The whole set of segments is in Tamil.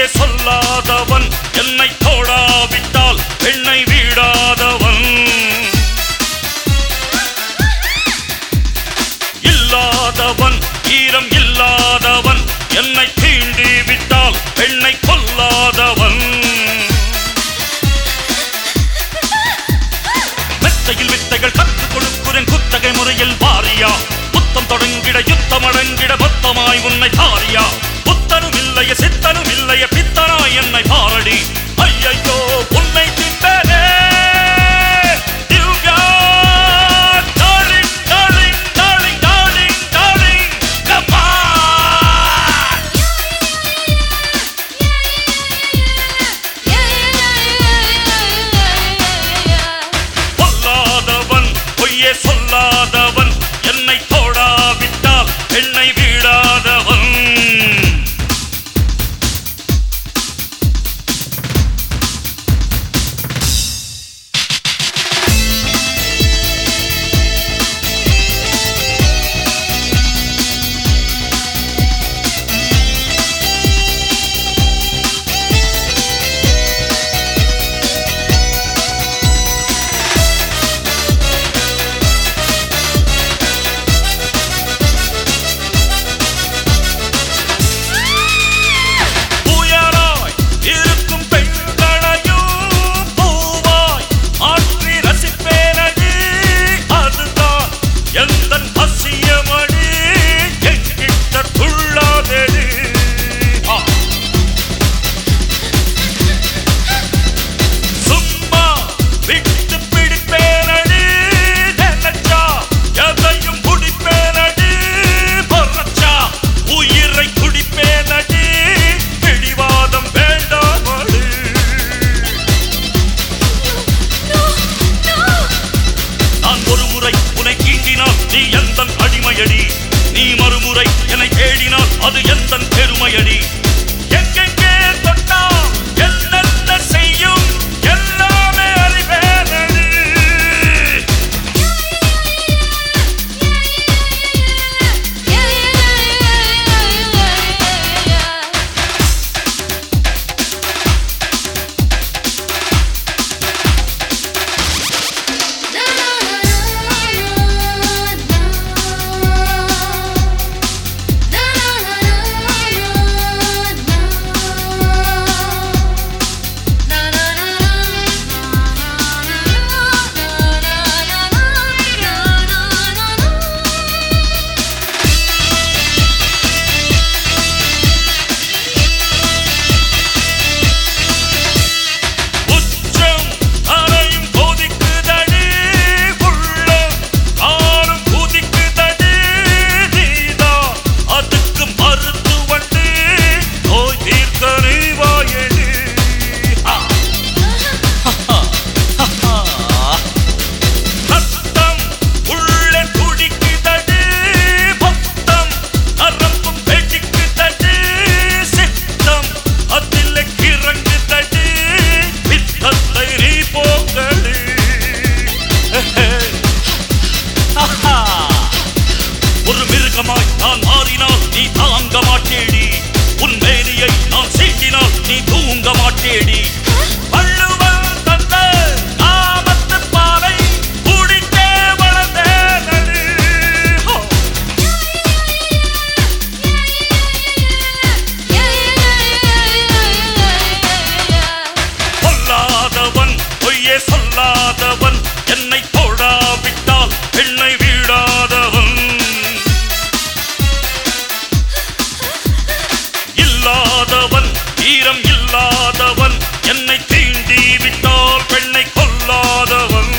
பொய்யே சொல்லாதவன் என்னை தோடாவிட்டால் பெண்ணை வீடாதவன் இல்லாதவன் ஈரம் இல்லாதவன் என்னை தீண்டி விட்டால் பெண்ணை கொல்லாதவன் மெத்தையில் வித்தைகள் கற்றுக் கொடுக்குறேன் குத்தகை முறையில் வாரியா புத்தம் தொடங்கிட யுத்தம் அடங்கிட மொத்தமாய் உன்னை தாரியா புத்தனும் இல்லைய சித்தனும் இல்லைய பித்தனாய் என்னை பாரடி ஐயையோ உன்னை திட்டனே Divya darling, darling, darling, darling, darling, come on. பொல்லாதவன் பொய்யே சொல்லாதவன் என்னை தோடாவிட்டால் என்னை வீடாதவன் புயலாய் இருக்கும் பெண்களையும் பூவாய் மாற்றி ரசிப்பேனடி அதுதான் எந்தன் பசியமடி எங்கிட்ட துள்ளாதடி ஆ. சும்மா விட்டு பிடிப்பேனடி நினைச்சா எதையும் குடிப்பேனடி பொறச்சா உயிரை குடிப்பேனடி பிடிவாதம் வேண்டாமடி நான் ஒரு முறை உன்னை கீண்டினால் நீ எந்த அடிமையடி நீ மறுமுறை என்னை தேடினால் அது எந்த பெருமையடி எங்கெங்கே தொட்டா என்னென்ன செய்யும் எல்லாமே அறிவேனடி உச்சம் அறையும் கொதிக்குதடி உள்ளம் ஆளும் குதிக்குதடி நீதான் அதுக்கு மருத்துவண்டி நோய் தீர்க்க நீ வாயடி ஆ. ரத்தம் உள்ளே துடிக்குதடி மொத்தம் நரம்பும் வெடிக்குதடி சித்தம் அதில் கிறங்குதடி பித்தத்தை நீ போக்கடி ஒரு மிருகமாய் நான் மாறினால் நீ தாங்க மாட்டேடி உன் மேனியை நான் சீட்டினால் நீ தூங்க மாட்டேடி வள்ளுவன் தந்த காமத்து பாலை குடித்தே வளர்ந்தேனடி. ஹோ. பொல்லாதவன் பொய்யே சொல்லாதவன் என்னை தோடாவிட்டால் பெண்ணை வீடாதவன் இல்லாதவன் ஈரம் இல்லாதவன் என்னை தீண்டி விட்டால் பெண்ணை கொல்லாதவன்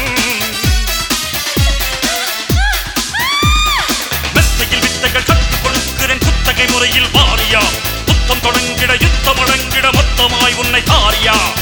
மெத்தையில் வித்தைகள் கற்றுக் கொடுக்கிறேன் குத்தகை முறையில் வாரியா புத்தம் தொடங்கிட யுத்தம் அடங்கிட மொத்தமாய் உன்னை தாரியா